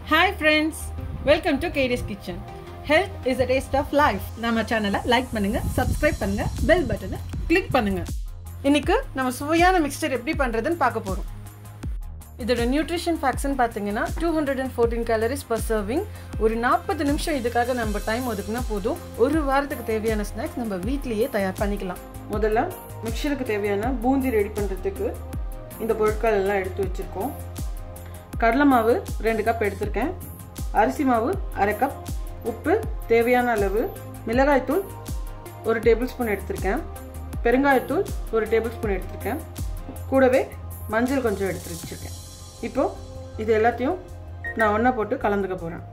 hi friends welcome to Katie's kitchen health is a taste of life நம்ம சேனலை like பண்ணுங்க subscribe பண்ணுங்க bell பட்டனை கிளிக் பண்ணுங்க இன்னைக்கு நம்ம சுவையான மிக்சர் எப்படி பண்ணுறதுன்னு பார்க்க போகிறோம் இதோட நியூட்ரிஷன் ஃபேக்ட்ஸ்னு பார்த்தீங்கன்னா two hundred and fourteen calories per serving ஒரு நாற்பது நிமிஷம் இதுக்காக நம்ம டைம் ஒதுக்குனா போதும் ஒரு வாரத்துக்கு தேவையான ஸ்நாக்ஸ் நம்ம வீட்லேயே தயார் பண்ணிக்கலாம் முதல்ல மிக்சருக்கு தேவையான பூந்தி ரெடி பண்ணுறதுக்கு இந்த பொருட்கள் எல்லாம் எடுத்து வச்சுருக்கோம் கடலை மாவு ரெண்டு கப் எடுத்திருக்கேன் அரிசி மாவு அரை கப் உப்பு தேவையான அளவு மிளகாய்த்தூள் ஒரு டேபிள் ஸ்பூன் எடுத்திருக்கேன் பெருங்காயத்தூள் ஒரு டேபிள் ஸ்பூன் எடுத்திருக்கேன் கூடவே மஞ்சள் கொஞ்சம் எடுத்து வச்சுருக்கேன் இப்போது இது எல்லாத்தையும் நான் ஒன்றா போட்டு கலந்துக்க போகிறேன்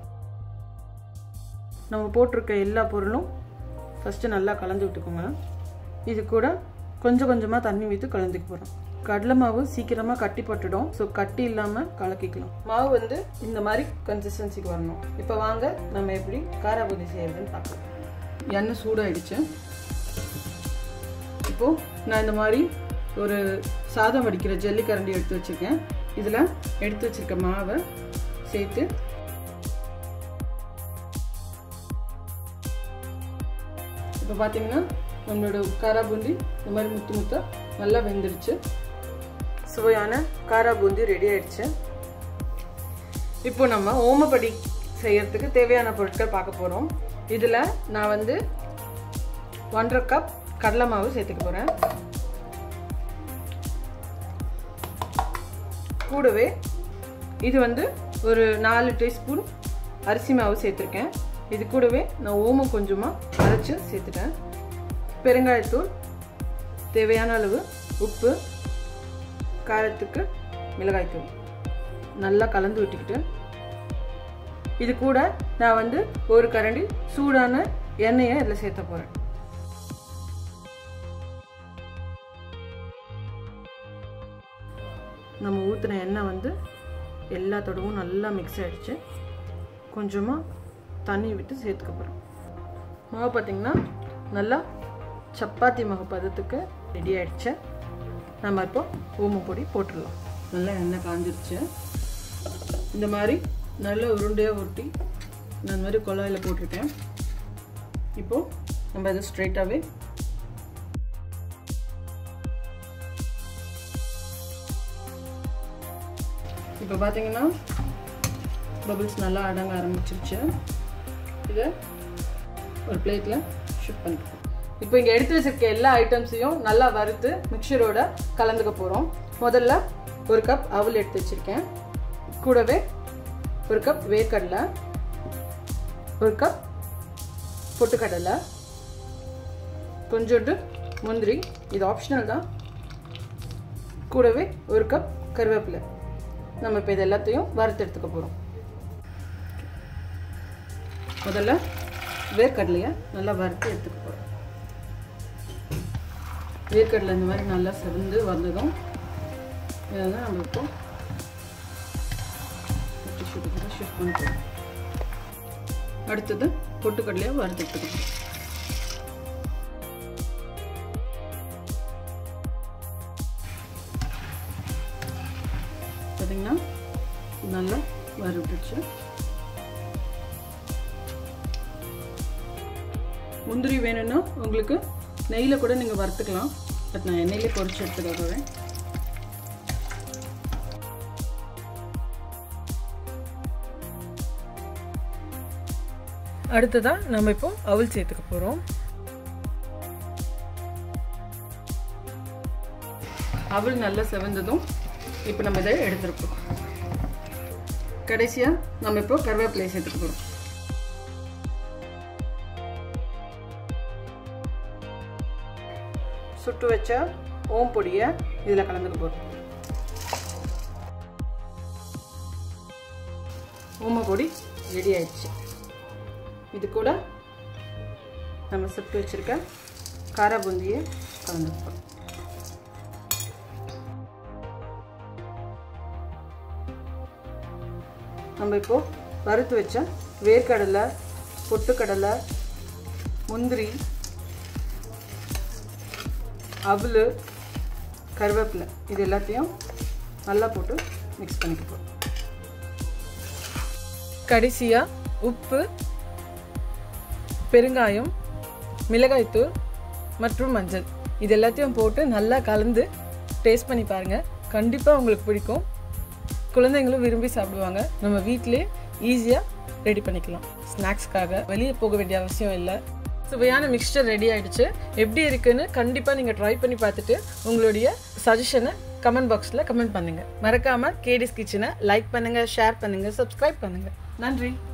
நம்ம போட்டிருக்க எல்லா பொருளும் ஃபஸ்ட்டு நல்லா கலந்து விட்டுக்கோங்க இது கூட கொஞ்சம் கொஞ்சமாக தண்ணி ஊற்றி கலந்துக்க போகிறோம் கடலை மாவு சீக்கிரமாக கட்டி பட்டுடும் ஸோ கட்டி இல்லாமல் கலக்கிக்கலாம் மாவு வந்து இந்த மாதிரி கன்சிஸ்டன்சிக்கு வரணும் இப்போ வாங்க நம்ம எப்படி காராபூதி செய்யறதுன்னு பார்க்கலாம் எண்ணெய் சூடாயிடுச்சு இப்போது நான் இந்த மாதிரி ஒரு சாதம் வடிக்கிற ஜல்லி கரண்டி எடுத்து வச்சுருக்கேன் இதில் எடுத்து வச்சுருக்க மாவை சேர்த்து இப்போ பார்த்தீங்கன்னா நம்மளோட காரா பூந்தி இந்த மாதிரி முத்து முத்த நல்லா வெந்துடுச்சு சுவையான காரா பூந்தி ரெடி ஆயிடுச்சு இப்போ நம்ம ஓமப்படி செய்யறதுக்கு தேவையான பொருட்கள் பார்க்க போகிறோம் இதில் நான் வந்து ஒன்றரை கப் கடலை மாவு சேர்த்துக்க போகிறேன் கூடவே இது வந்து ஒரு நாலு டீஸ்பூன் அரிசி மாவு சேர்த்துருக்கேன் இது கூடவே நான் ஓமம் கொஞ்சமாக அரைச்சி சேர்த்துட்டேன் பெருங்காயத்தூள் தேவையான அளவு உப்பு காரத்துக்கு மிளகாய்த்தூள் நல்லா கலந்து விட்டுக்கிட்டு இது கூட நான் வந்து ஒரு கரண்டி சூடான எண்ணெயை இதில் சேர்த்த போகிறேன் நம்ம ஊற்றின எண்ணெய் வந்து எல்லாத்தோடவும் நல்லா மிக்ஸ் ஆகிடுச்சு கொஞ்சமாக தண்ணி விட்டு சேர்த்துக்க போகிறோம் மாவு பார்த்திங்கன்னா நல்லா சப்பாத்தி மாவு பதத்துக்கு ரெடி ஆகிடுச்சு நம்ம இப்போ ஓம பொடி போட்டுடலாம் நல்லா எண்ணெய் காஞ்சிருச்சு இந்த மாதிரி நல்ல உருண்டையாக ஒட்டி நான் இந்த மாதிரி குழாயில் போட்டிருக்கேன் இப்போது நம்ம இதை ஸ்ட்ரைட்டாகவே இப்போ பார்த்தீங்கன்னா பபிள்ஸ் நல்லா அடங்க ஆரம்பிச்சிருச்சு இதை ஒரு பிளேட்டில் ஷிஃப்ட் பண்ணிக்கலாம் இப்போ இங்கே எடுத்து வச்சிருக்க எல்லா ஐட்டம்ஸையும் நல்லா வறுத்து மிக்சரோட கலந்துக்க போகிறோம் முதல்ல ஒரு கப் அவல் எடுத்து வச்சுருக்கேன் கூடவே ஒரு கப் வேர்க்கடலை ஒரு கப் பொட்டுக்கடலை கொஞ்சோண்டு முந்திரி இது ஆப்ஷனல் தான் கூடவே ஒரு கப் கருவேப்பிலை நம்ம இப்போ இது எல்லாத்தையும் வறுத்து எடுத்துக்க போகிறோம் முதல்ல வேர்க்கடலையை நல்லா வறுத்து எடுத்துக்க போகிறோம் வேர்க்கடலை இந்த மாதிரி நல்லா செவந்து வந்ததும் இதெல்லாம் நம்ம இப்போ ஷிஃப்ட் பண்ணிக்கலாம் அடுத்தது பொட்டுக்கடலையை வறுத்து எடுத்துக்கணும் பார்த்தீங்கன்னா நல்லா வறுத்துச்சு முந்திரி வேணும்னா உங்களுக்கு நெய்யில் கூட நீங்கள் வறுத்துக்கலாம் பட் நான் எண்ணெயிலே பொறிச்சு எடுத்துக்க போகிறேன் அடுத்ததாக நம்ம இப்போ அவல் சேர்த்துக்க போகிறோம் அவல் நல்லா செவந்ததும் இப்போ நம்ம இதை எடுத்துருப்போம் கடைசியாக நம்ம இப்போ கருவேப்பிலையை சேர்த்துக்க போகிறோம் சுட்டு வச்ச ஓம் பொடியை இதில் கலந்துக்க போகிறோம் ஓம பொடி ரெடி ஆயிடுச்சு இது கூட நம்ம சுட்டு வச்சுருக்க காரா பூந்தியை கலந்துக்க போகிறோம் நம்ம இப்போது வறுத்து வச்ச வேர்க்கடலை பொட்டுக்கடலை முந்திரி அவல் கருவேப்பிலை இது எல்லாத்தையும் நல்லா போட்டு மிக்ஸ் பண்ணிக்க போகிறோம் கடைசியாக உப்பு பெருங்காயம் மிளகாய்த்தூள் மற்றும் மஞ்சள் இது எல்லாத்தையும் போட்டு நல்லா கலந்து டேஸ்ட் பண்ணி பாருங்கள் கண்டிப்பாக உங்களுக்கு பிடிக்கும் குழந்தைங்களும் விரும்பி சாப்பிடுவாங்க நம்ம வீட்டிலே ஈஸியாக ரெடி பண்ணிக்கலாம் ஸ்நாக்ஸ்க்காக வெளியே போக வேண்டிய அவசியம் இல்லை சுவையான மிக்சர் ரெடி ஆயிடுச்சு எப்படி இருக்குன்னு கண்டிப்பாக நீங்கள் ட்ரை பண்ணி பார்த்துட்டு உங்களுடைய சஜஷனை கமெண்ட் பாக்ஸில் கமெண்ட் பண்ணுங்கள் மறக்காமல் கேடிஸ் கிச்சனை லைக் பண்ணுங்கள் ஷேர் பண்ணுங்கள் சப்ஸ்கிரைப் பண்ணுங்கள் நன்றி